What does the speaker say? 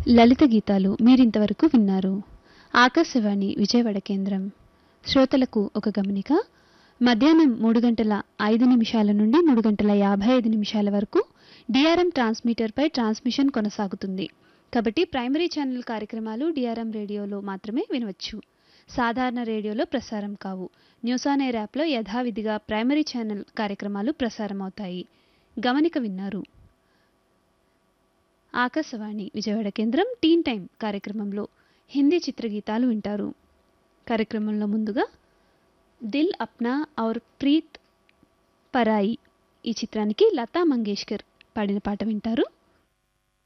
లలిత గీతాలు మీరింతవరకు విన్నారు ఆకాశవాణి విజయవాడ కేంద్రం శ్రోతలకు ఒక గమనిక మధ్యాహ్నం మూడు గంటల ఐదు నిమిషాల నుండి మూడు గంటల యాభై ఐదు నిమిషాల వరకు డిఆర్ఎం ట్రాన్స్మిటర్పై ట్రాన్స్మిషన్ కొనసాగుతుంది కాబట్టి ప్రైమరీ ఛానల్ కార్యక్రమాలు డిఆర్ఎం రేడియోలో మాత్రమే వినవచ్చు సాధారణ రేడియోలో ప్రసారం కావు న్యూస్ ఆన్ ఎయిర్ యాప్లో యథావిధిగా ప్రైమరీ ఛానల్ కార్యక్రమాలు ప్రసారం అవుతాయి గమనిక విన్నారు ఆకాశవాణి విజయవాడ కేంద్రం టీన్ టైం కార్యక్రమంలో హిందీ చిత్రగీతాలు వింటారు కార్యక్రమంలో ముందుగా దిల్ అప్నా ఔర్ ప్రీత్ పరాయి ఈ చిత్రానికి లతా మంగేష్కర్ పాడిన పాట వింటారు